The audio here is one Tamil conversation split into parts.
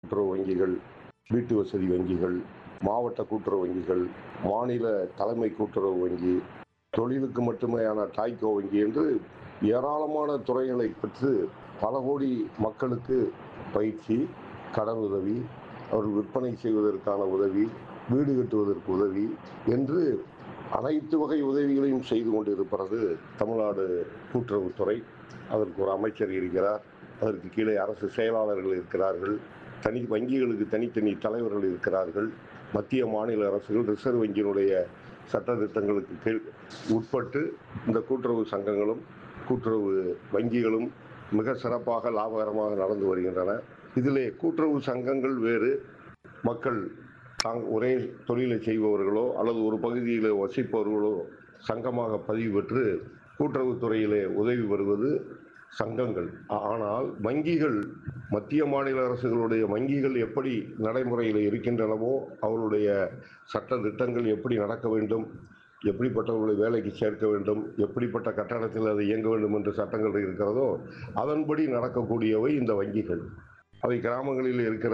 கூட்டுறவு வங்கிகள் வீட்டு வசதி வங்கிகள் மாவட்ட கூட்டுறவு வங்கிகள் மாநில தலைமை கூட்டுறவு வங்கி தொழிலுக்கு மட்டுமேயான டாய்கோ வங்கி என்று ஏராளமான துறைகளை பெற்று பல கோடி மக்களுக்கு பயிற்சி கடன் உதவி அவர்கள் விற்பனை செய்வதற்கான உதவி வீடு கட்டுவதற்கு உதவி என்று அனைத்து வகை உதவிகளையும் செய்து கொண்டிருக்கிறது தமிழ்நாடு கூட்டுறவுத்துறை அதற்கு ஒரு அமைச்சர் இருக்கிறார் அதற்கு கீழே அரசு செயலாளர்கள் இருக்கிறார்கள் தனி வங்கிகளுக்கு தனித்தனி தலைவர்கள் இருக்கிறார்கள் மத்திய மாநில அரசுகள் ரிசர்வ் வங்கியினுடைய சட்ட திட்டங்களுக்கு கீழ் உட்பட்டு இந்த கூட்டுறவு சங்கங்களும் கூட்டுறவு வங்கிகளும் மிக சிறப்பாக லாபகரமாக நடந்து வருகின்றன இதிலே கூட்டுறவு சங்கங்கள் வேறு மக்கள் தாங் ஒரே தொழிலை செய்பவர்களோ அல்லது ஒரு பகுதியில் வசிப்பவர்களோ சங்கமாக பதிவு பெற்று கூட்டுறவுத்துறையிலே உதவி பெறுவது சங்கங்கள் ஆனால் வங்கிகள் மத்திய மாநில அரசுகளுடைய வங்கிகள் எப்படி நடைமுறையில் இருக்கின்றனவோ அவருடைய சட்ட திட்டங்கள் எப்படி நடக்க வேண்டும் எப்படிப்பட்டவர்களை வேலைக்கு சேர்க்க வேண்டும் எப்படிப்பட்ட கட்டணத்தில் அது இயங்க வேண்டும் என்று சட்டங்கள் இருக்கிறதோ அதன்படி நடக்கக்கூடியவை இந்த வங்கிகள் அவை கிராமங்களில் இருக்கிற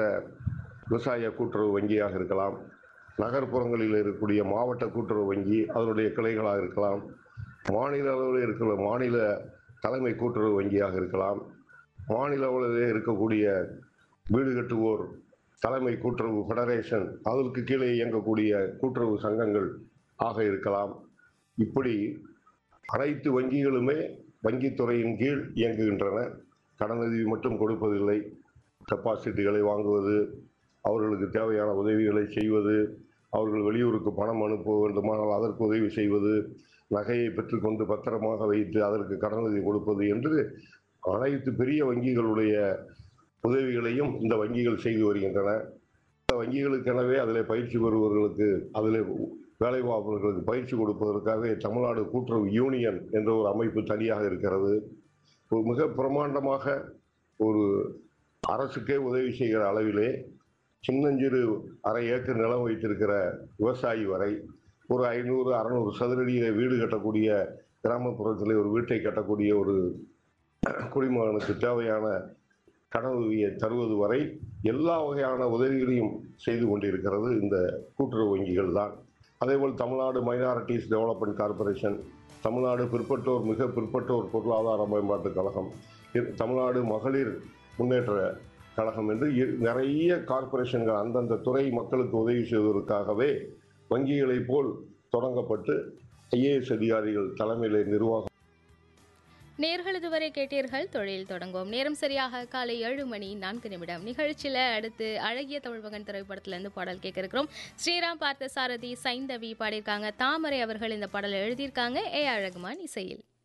விவசாய கூட்டுறவு வங்கியாக இருக்கலாம் நகர்ப்புறங்களில் இருக்கக்கூடிய மாவட்ட கூட்டுறவு வங்கி அதனுடைய கிளைகளாக இருக்கலாம் மாநில அளவில் இருக்கிற மாநில தலைமை கூட்டுறவு வங்கியாக இருக்கலாம் மாநில அளவிலே இருக்கக்கூடிய வீடு கட்டுவோர் தலைமை கூட்டுறவு ஃபெடரேஷன் அதற்கு கீழே இயங்கக்கூடிய கூட்டுறவு சங்கங்கள் ஆக இருக்கலாம் இப்படி அனைத்து வங்கிகளுமே வங்கித்துறையின் கீழ் இயங்குகின்றன கடனுதவி மட்டும் கொடுப்பதில்லை டெபாசிட்டுகளை வாங்குவது அவர்களுக்கு தேவையான உதவிகளை செய்வது அவர்கள் வெளியூருக்கு பணம் அனுப்ப வேண்டுமானால் அதற்கு உதவி செய்வது நகையை பெற்றுக்கொண்டு பத்திரமாக வைத்து அதற்கு கடனுதவி கொடுப்பது என்று அனைத்து பெரிய வங்கிகளுடைய உதவிகளையும் இந்த வங்கிகள் செய்து வருகின்றன இந்த வங்கிகளுக்கெனவே அதில் பயிற்சி பெறுபவர்களுக்கு அதில் வேலை பார்ப்பவர்களுக்கு பயிற்சி கொடுப்பதற்காக தமிழ்நாடு கூட்டுறவு யூனியன் என்ற ஒரு அமைப்பு தனியாக இருக்கிறது ஒரு மிக பிரமாண்டமாக ஒரு அரசுக்கே உதவி செய்கிற அளவிலே சின்னஞ்சிறு அரை ஏக்கர் நிலம் வைத்திருக்கிற விவசாயி வரை ஒரு ஐநூறு அறநூறு சதுரடியில வீடு கட்டக்கூடிய கிராமப்புறத்தில் ஒரு வீட்டை கட்டக்கூடிய ஒரு குடிமகனுக்கு தேவையான கடனுதவியை தருவது வரை எல்லா வகையான உதவிகளையும் செய்து கொண்டிருக்கிறது இந்த கூட்டுறவு வங்கிகள் தான் அதேபோல் Tamil Nadu minorities development corporation Tamil Nadu பிற்பட்டோர் மிக பிற்பட்டோர் பொருளாதார மேம்பாட்டுக் கழகம் இ- தமிழ்நாடு மகளிர் முன்னேற்ற கழகம் என்று இ- நிறைய கார்ப்பரேஷன்கள் அந்தந்த துறை மக்களுக்கு உதவி செய்வதற்காகவே வங்கிகளைப் போல் தொடங்கப்பட்டு ஐஏஎஸ் அதிகாரிகள் தலைமையிலே நிர்வாகம் நேர்கள் இதுவரை கேட்டீர்கள் தொழில் தொடங்குவோம் நேரம் சரியாக காலை ஏழு மணி நான்கு நிமிடம் நிகழ்ச்சியில அடுத்து அழகிய தமிழ்மகன் திரைப்படத்துல இருந்து பாடல் கேட்க இருக்கிறோம் ஸ்ரீராம் பார்த்த சாரதி சைந்தவி பாடியிருக்காங்க தாமரை அவர்கள் இந்த பாடலை எழுதியிருக்காங்க ஏ ஆர் ரகுமான் இசையில்